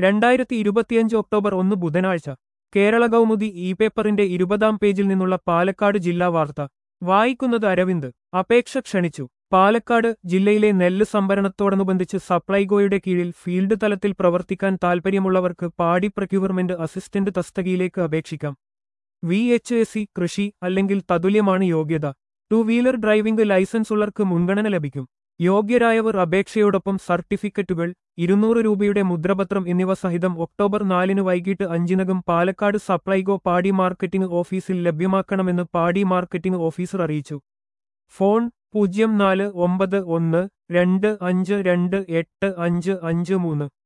രണ്ടായിരത്തി ഇരുപത്തിയഞ്ച് ഒക്ടോബർ ഒന്ന് ബുധനാഴ്ച കേരള കൗമുദി ഇ പേപ്പറിന്റെ ഇരുപതാം പേജിൽ നിന്നുള്ള പാലക്കാട് ജില്ലാ വാർത്ത വായിക്കുന്നത് അരവിന്ദ് അപേക്ഷ ക്ഷണിച്ചു പാലക്കാട് ജില്ലയിലെ നെല്ല് സംഭരണത്തോടനുബന്ധിച്ച് സപ്ലൈകോയുടെ കീഴിൽ ഫീൽഡ് തലത്തിൽ പ്രവർത്തിക്കാൻ താൽപ്പര്യമുള്ളവർക്ക് പാടി പ്രക്യൂവർമെന്റ് അസിസ്റ്റന്റ് തസ്തകയിലേക്ക് അപേക്ഷിക്കാം വി എച്ച് എസ് സി കൃഷി അല്ലെങ്കിൽ തതുല്യമാണ് യോഗ്യത ടു വീലർ ഡ്രൈവിംഗ് ലൈസൻസ് ഉള്ളവർക്ക് മുൻഗണന ലഭിക്കും യോഗ്യരായവർ അപേക്ഷയോടൊപ്പം സർട്ടിഫിക്കറ്റുകൾ ഇരുന്നൂറ് രൂപയുടെ മുദ്രപത്രം എന്നിവ സഹിതം ഒക്ടോബർ നാലിന് വൈകിട്ട് അഞ്ചിനകം പാലക്കാട് സപ്ലൈകോ പാടി മാർക്കറ്റിംഗ് ഓഫീസിൽ ലഭ്യമാക്കണമെന്ന് പാടി മാർക്കറ്റിംഗ് ഓഫീസർ അറിയിച്ചു ഫോൺ പൂജ്യം നാല് ഒമ്പത് ഒന്ന് രണ്ട് അഞ്ച് രണ്ട് എട്ട് അഞ്ച് അഞ്ച് മൂന്ന്